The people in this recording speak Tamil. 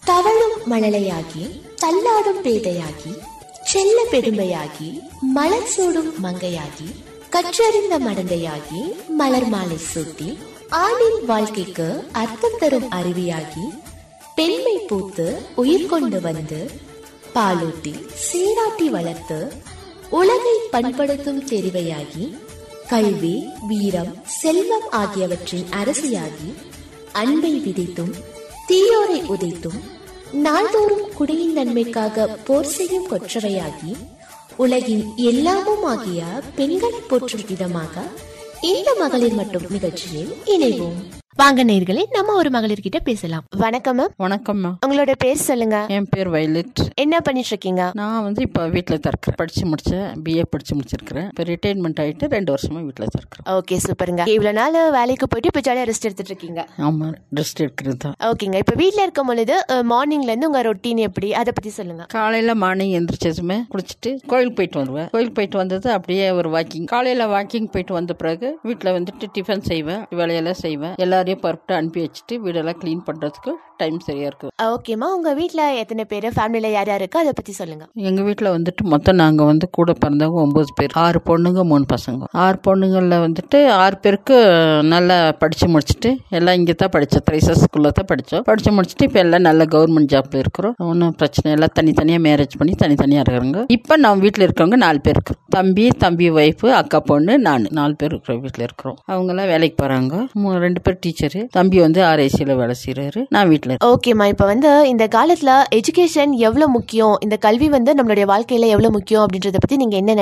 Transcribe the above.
தவழும் மழலையாகி தள்ளாடும் பேதையாகி செல்ல பெருமையாகி மலர் சூடும் மங்கையாகி கற்றறிந்த மடந்தையாகி மலர் மாலை சூட்டி ஆணின் வாழ்க்கைக்கு அர்த்தம் தரும் அருவியாகி பெண்மை பூத்து உயிர் கொண்டு வந்து பாலூட்டி சீராட்டி வளர்த்து உலகை பண்படுத்தும் தெரிவையாகி கல்வி வீரம் செல்வம் ஆகியவற்றின் அரசியாகி அன்பை விதைத்தும் தீயோரை உதைத்தும் நாள்தோறும் குடியின் நன்மைக்காக போர் செய்யும் கொற்றவையாகி உலகின் எல்லாமும் ஆகிய பெண்களை போற்றும் விதமாக இந்த மகளிர் மட்டும் நிகழ்ச்சியில் இணைவோம் வாங்க நேர்களே நம்ம ஒரு மகளிர் கிட்ட பேசலாம் வணக்கம் மேம் வணக்கம்மா உங்களோட பேர் சொல்லுங்க என் பேர் வயலட் என்ன பண்ணிட்டு இருக்கீங்க நான் வந்து இப்போ வீட்டில் தான் இருக்கிறேன் படித்து முடித்தேன் பிஏ படித்து முடிச்சிருக்கிறேன் இப்போ ரிட்டைர்மெண்ட் ஆகிட்டு ரெண்டு வருஷமா வீட்டில் தான் இருக்கிறேன் ஓகே சூப்பருங்க இவ்வளவு நாள் வேலைக்கு போயிட்டு இப்போ ஜாலியாக ரெஸ்ட் எடுத்துட்டு இருக்கீங்க ஆமாம் ரெஸ்ட் எடுக்கிறது தான் ஓகேங்க இப்போ வீட்டில் இருக்கும் பொழுது மார்னிங்ல இருந்து உங்க ரொட்டீன் எப்படி அதை பத்தி சொல்லுங்க காலையில் மார்னிங் எந்திரிச்சதுமே குளிச்சுட்டு கோயிலுக்கு போயிட்டு வருவேன் கோயிலுக்கு போயிட்டு வந்தது அப்படியே ஒரு வாக்கிங் காலையில் வாக்கிங் போயிட்டு வந்த பிறகு வீட்டில் வந்துட்டு டிஃபன் செய்வேன் வேலையெல்லாம் செய்வேன் எல்லாரையும் பரப்பிட்டு அனுப்பி வச்சுட்டு வீடெல்லாம் க்ளீன் பண்ணுறதுக்கு டைம் சரியாக இருக்கும் ஓகேம்மா உங்க வீட்ல எத்தனை பேர் ஃபேமிலியில யார் யார் இருக்கோ அதை பத்தி சொல்லுங்க எங்கள் வீட்டில் வந்துட்டு மொத்தம் நாங்கள் வந்து கூட பிறந்தவங்க ஒம்பது பேர் ஆறு பொண்ணுங்க மூணு பசங்க ஆறு பொண்ணுங்களில் வந்துட்டு ஆறு பேருக்கு நல்லா படித்து முடிச்சுட்டு எல்லாம் இங்கே தான் படித்தோம் த்ரைசஸ் ஸ்கூலில் தான் படித்தோம் படித்து முடிச்சுட்டு இப்போ எல்லாம் நல்ல கவர்மெண்ட் ஜாப்பில் இருக்கிறோம் ஒன்றும் பிரச்சனை இல்லை தனித்தனியாக மேரேஜ் பண்ணி தனித்தனியாக இருக்கிறாங்க இப்போ நம்ம வீட்டில் இருக்கிறவங்க நாலு பேர் இருக்கிறோம் தம்பி தம்பி ஒய்ஃபு அக்கா பொண்ணு நான் நாலு பேர் இருக்கிற வீட்டில் இருக்கிறோம் அவங்கெல்லாம் வேலைக்கு போகிறாங்க ரெண்டு பேர் டீச்சரு தம்பி வந்து ஆர்ஐசியில் வேலை செய்கிறாரு நான் வீட்டில் ஓகேம்மா இப்போ வந்து இந்த காலத்துல எஜுகேஷன் எவ்வளவு முக்கியம் இந்த கல்வி வந்து நம்மளுடைய வாழ்க்கையில எவ்வளவு முக்கியம் அப்படின்றத பத்தி நீங்க என்ன